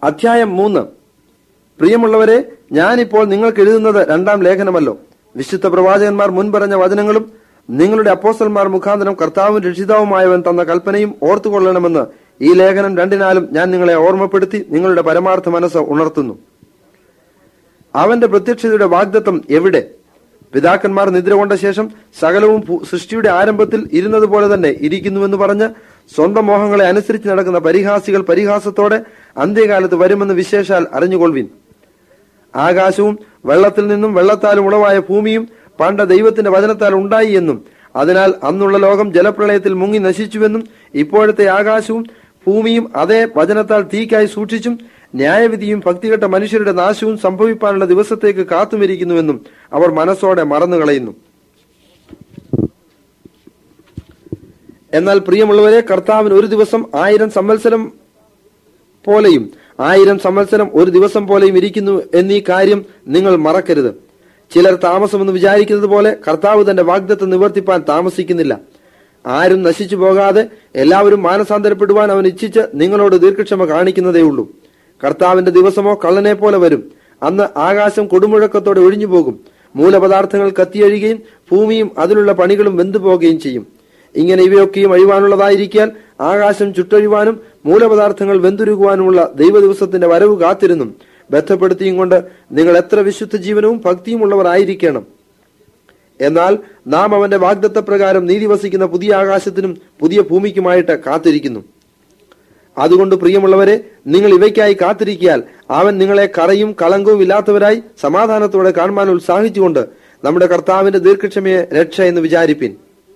അധ്യായം മൂന്ന് പ്രിയമുള്ളവരെ ഞാനിപ്പോൾ നിങ്ങൾക്ക് എഴുതുന്നത് രണ്ടാം ലേഖനമല്ലോ വിശുദ്ധ പ്രവാചകന്മാർ മുൻപറഞ്ഞ വചനങ്ങളും നിങ്ങളുടെ അപ്പോസ്റ്റൽമാർ മുഖാന്തരം കർത്താവും രക്ഷിതാവുമായവൻ തന്ന കൽപ്പനയും ഓർത്തുകൊള്ളണമെന്ന് ഈ ലേഖനം രണ്ടിനാലും ഞാൻ നിങ്ങളെ ഓർമ്മപ്പെടുത്തി നിങ്ങളുടെ പരമാർത്ഥ മനസ്സ് ഉണർത്തുന്നു അവന്റെ പ്രത്യക്ഷതയുടെ വാഗ്ദത്തം എവിടെ പിതാക്കന്മാർ നിദ്ര കൊണ്ട ശേഷം സകലവും ഭൂ- സൃഷ്ടിയുടെ ആരംഭത്തിൽ ഇരുന്നതുപോലെ തന്നെ ഇരിക്കുന്നുവെന്ന് പറഞ്ഞ് സ്വന്തം മോഹങ്ങളെ അനുസരിച്ച് നടക്കുന്ന പരിഹാസികൾ പരിഹാസത്തോടെ അന്ത്യകാലത്ത് വരുമെന്ന് വിശേഷാൽ അറിഞ്ഞുകൊള്ളുവിൻ ആകാശവും വെള്ളത്തിൽ നിന്നും വെള്ളത്താലും ഉളവായ ഭൂമിയും പണ്ട് ദൈവത്തിന്റെ വചനത്താൽ ഉണ്ടായി എന്നും അതിനാൽ അന്നുള്ള ലോകം ജലപ്രളയത്തിൽ മുങ്ങി നശിച്ചുവെന്നും ഇപ്പോഴത്തെ ആകാശവും ഭൂമിയും അതേ വചനത്താൽ തീക്കായി സൂക്ഷിച്ചും ന്യായവിധിയും ഭക്തികെട്ട മനുഷ്യരുടെ നാശവും സംഭവിപ്പാനുള്ള ദിവസത്തേക്ക് കാത്തുമിരിക്കുന്നുവെന്നും അവർ മനസ്സോടെ മറന്നുകളയുന്നു എന്നാൽ പ്രിയമുള്ളവരെ കർത്താവിന് ഒരു ദിവസം ആയിരം സംവത്സരം പോലെയും ആയിരം സംവത്സരം ഒരു ദിവസം പോലെയും ഇരിക്കുന്നു എന്നീ കാര്യം നിങ്ങൾ മറക്കരുത് ചിലർ താമസമെന്ന് വിചാരിക്കുന്നത് പോലെ കർത്താവ് തന്റെ വാഗ്ദത്തം നിവർത്തിപ്പാൻ താമസിക്കുന്നില്ല ആരും നശിച്ചു പോകാതെ എല്ലാവരും മാനസാന്തരപ്പെടുവാൻ അവൻ ഇച്ഛിച്ച് നിങ്ങളോട് ദീർഘക്ഷമ കാണിക്കുന്നതേ ഉള്ളൂ കർത്താവിന്റെ ദിവസമോ കള്ളനെ പോലെ വരും അന്ന് ആകാശം കൊടുമുഴക്കത്തോടെ ഒഴിഞ്ഞു പോകും മൂലപദാർത്ഥങ്ങൾ കത്തിയഴിയുകയും ഭൂമിയും അതിലുള്ള പണികളും വെന്തുപോകുകയും ചെയ്യും ഇങ്ങനെ ഇവയൊക്കെയും അഴിവാനുള്ളതായിരിക്കാൻ ആകാശം ചുട്ടഴിവാനും മൂലപദാർത്ഥങ്ങൾ വെന്തുരുകുവാനുമുള്ള ദൈവദിവസത്തിന്റെ വരവ് കാത്തിരുന്നും ബന്ധപ്പെടുത്തിയും കൊണ്ട് നിങ്ങൾ എത്ര വിശുദ്ധ ജീവനവും ഭക്തിയും ഉള്ളവർ ആയിരിക്കണം എന്നാൽ നാം അവന്റെ വാഗ്ദത്ത പ്രകാരം നീതി വസിക്കുന്ന പുതിയ ആകാശത്തിനും പുതിയ ഭൂമിക്കുമായിട്ട് കാത്തിരിക്കുന്നു അതുകൊണ്ട് പ്രിയമുള്ളവരെ നിങ്ങൾ ഇവയ്ക്കായി കാത്തിരിക്കിയാൽ അവൻ നിങ്ങളെ കറയും കളങ്കവും ഇല്ലാത്തവരായി സമാധാനത്തോടെ കാണുവാൻ ഉത്സാഹിച്ചുകൊണ്ട് നമ്മുടെ കർത്താവിന്റെ ദീർഘക്ഷമയെ രക്ഷ എന്ന് വിചാരിപ്പിൻ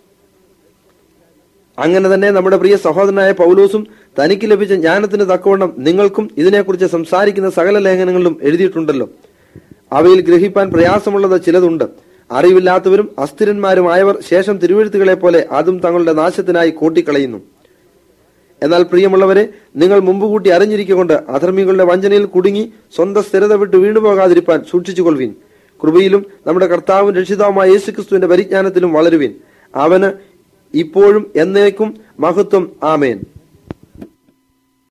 അങ്ങനെ തന്നെ നമ്മുടെ പ്രിയ സഹോദരനായ പൗലോസും തനിക്ക് ലഭിച്ച ജ്ഞാനത്തിന് തക്കവണ്ണം നിങ്ങൾക്കും ഇതിനെക്കുറിച്ച് സംസാരിക്കുന്ന സകല ലേഖനങ്ങളിലും എഴുതിയിട്ടുണ്ടല്ലോ അവയിൽ ഗ്രഹിപ്പാൻ പ്രയാസമുള്ളത് ചിലതുണ്ട് അറിവില്ലാത്തവരും അസ്ഥിരന്മാരുമായവർ ശേഷം തിരുവഴുത്തുകളെ പോലെ അതും തങ്ങളുടെ നാശത്തിനായി കൂട്ടിക്കളയുന്നു എന്നാൽ പ്രിയമുള്ളവരെ നിങ്ങൾ മുമ്പ് കൂട്ടി അറിഞ്ഞിരിക്കൊണ്ട് അധർമ്മികളുടെ വഞ്ചനയിൽ കുടുങ്ങി സ്വന്തം സ്ഥിരത വിട്ട് വീണുപോകാതിരിപ്പാൻ സൂക്ഷിച്ചുകൊള്ളുവിൻ കൃപയിലും നമ്മുടെ കർത്താവും രക്ഷിതാവുമായ യേശുക്രിസ്തുവിന്റെ പരിജ്ഞാനത്തിലും വളരുവിൻ അവന് ഇപ്പോഴും എന്നേക്കും മഹത്വം ആമേൻ